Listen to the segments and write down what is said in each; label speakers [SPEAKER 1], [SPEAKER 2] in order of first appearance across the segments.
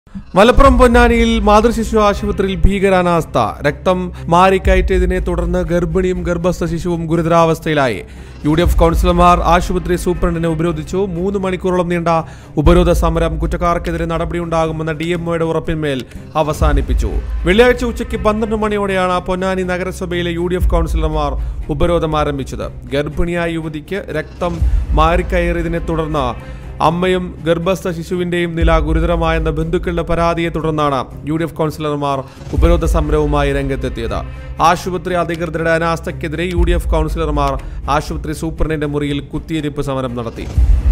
[SPEAKER 1] മലപ്പുറം പൊന്നാനിയിൽ മാതൃശിശു ആശുപത്രിയിൽ ഭീകരാനാസ്ഥ രക്തം മാറിക്കയറ്റിയതിനെ തുടർന്ന് ഗർഭിണിയും ഗർഭസ്ഥ ശിശുവും ഗുരുതരാവസ്ഥയിലായി യു ഡി എഫ് കൗൺസിലർമാർ ആശുപത്രി സൂപ്രണ്ടിനെ ഉപരോധിച്ചു മൂന്ന് മണിക്കൂറോളം നീണ്ട ഉപരോധ സമരം കുറ്റക്കാർക്കെതിരെ നടപടിയുണ്ടാകുമെന്ന ഡി എംഒയുടെ ഉറപ്പിന്മേൽ അവസാനിപ്പിച്ചു വെള്ളിയാഴ്ച ഉച്ചയ്ക്ക് പന്ത്രണ്ട് മണിയോടെയാണ് പൊന്നാനി നഗരസഭയിലെ യു ഡി എഫ് കൗൺസിലർമാർ ഉപരോധം ആരംഭിച്ചത് ഗർഭിണിയായ യുവതിക്ക് രക്തം മാറിക്കയറിയതിനെ തുടർന്ന് അമ്മയും ഗർഭസ്ഥ ശിശുവിന്റെയും നില ഗുരുതരമായെന്ന ബന്ധുക്കളുടെ പരാതിയെ തുടർന്നാണ് യു ഡി എഫ് കൗൺസിലർമാർ ഉപരോധ സമരവുമായി രംഗത്തെത്തിയത് ആശുപത്രി അധികൃതരുടെ അനാസ്ഥയ്ക്കെതിരെ യു ഡി എഫ് കൗൺസിലർമാർ ആശുപത്രി സൂപ്രണ്ടിന്റെ മുറിയിൽ കുത്തിയിരിപ്പ് സമരം നടത്തി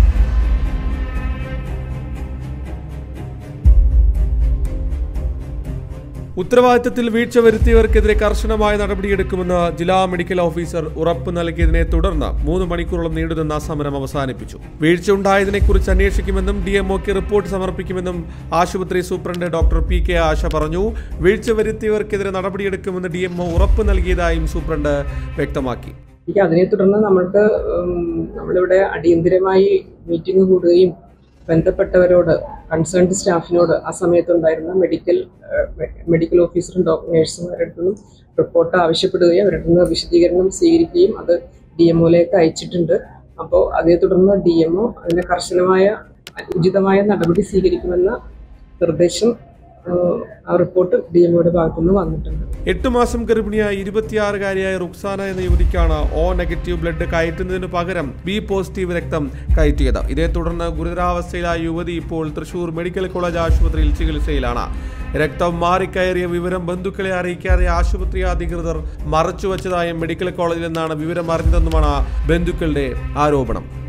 [SPEAKER 1] ഉത്തരവാദിത്തത്തിൽ വീഴ്ച വരുത്തിയവർക്കെതിരെ കർശനമായ നടപടിയെടുക്കുമെന്ന് ജില്ലാ മെഡിക്കൽ ഓഫീസർ ഉറപ്പ് നൽകിയതിനെ തുടർന്ന് മൂന്ന് മണിക്കൂറോളം നീണ്ടുനിന്ന സമരം അവസാനിപ്പിച്ചു വീഴ്ച ഉണ്ടായതിനെക്കുറിച്ച് അന്വേഷിക്കുമെന്നും ഡി എംഒക്ക് റിപ്പോർട്ട് സമർപ്പിക്കുമെന്നും ആശുപത്രി സൂപ്രണ്ട് ഡോക്ടർ പി കെ ആശ പറഞ്ഞു വീഴ്ച വരുത്തിയവർക്കെതിരെ നടപടിയെടുക്കുമെന്ന് ഡി എംഒ ഉറപ്പ് നൽകിയതായും സൂപ്രണ്ട് വ്യക്തമാക്കി
[SPEAKER 2] എനിക്ക് അതിനെ തുടർന്ന് നമ്മൾക്ക് ഉം, നമ്മളിവിടെ അടിയന്തിരമായി മീറ്റിംഗ് കൂടുകയും ബന്ധപ്പെട്ടവരോട് കൺസേൺഡ് സ്റ്റാഫിനോട് ആ സമയത്തുണ്ടായിരുന്ന മെഡിക്കൽ ഏഹ്, മെഡിക്കൽ ഓഫീസറും ഡോക്ടർ നഴ്സുമാരുടെ അടുത്തുനിന്നും റിപ്പോർട്ട് ആവശ്യപ്പെടുകയും അവരുടെ നിന്ന് വിശദീകരണം സ്വീകരിക്കുകയും അത് ഡി എംഒയിലേക്ക് അയച്ചിട്ടുണ്ട് അപ്പോൾ അതേ തുടർന്ന് ഡി എംഒ അതിന് കർശനമായ ഉചിതമായ നടപടി സ്വീകരിക്കുമെന്ന നിർദ്ദേശം ഏഹ്, ആ റിപ്പോർട്ട് ഡി എംഒയുടെ ഭാഗത്തുനിന്ന് വന്നിട്ടുണ്ട്
[SPEAKER 1] എട്ട് മാസം ഗർഭിണിയായ ഇരുപത്തിയാറുകാരിയായ റുക്സാന എന്ന യുവതിക്കാണ് ഒ നെഗറ്റീവ് ബ്ലഡ് കയറ്റുന്നതിന് പകരം ബി പോസിറ്റീവ് രക്തം കയറ്റിയത് ഇതേ തുടർന്ന് ഗുരുതരാവസ്ഥയിലായ യുവതി ഇപ്പോൾ തൃശൂർ മെഡിക്കൽ കോളേജ് ആശുപത്രിയിൽ ചികിത്സയിലാണ് രക്തം മാറിക്കയറിയ വിവരം ബന്ധുക്കളെ അറിയിക്കാതെ ആശുപത്രി അധികൃതർ മറച്ചുവച്ചതായും മെഡിക്കൽ കോളേജിൽ നിന്നാണ് വിവരം അറിഞ്ഞതെന്നുമാണ് ബന്ധുക്കളുടെ ആരോപണം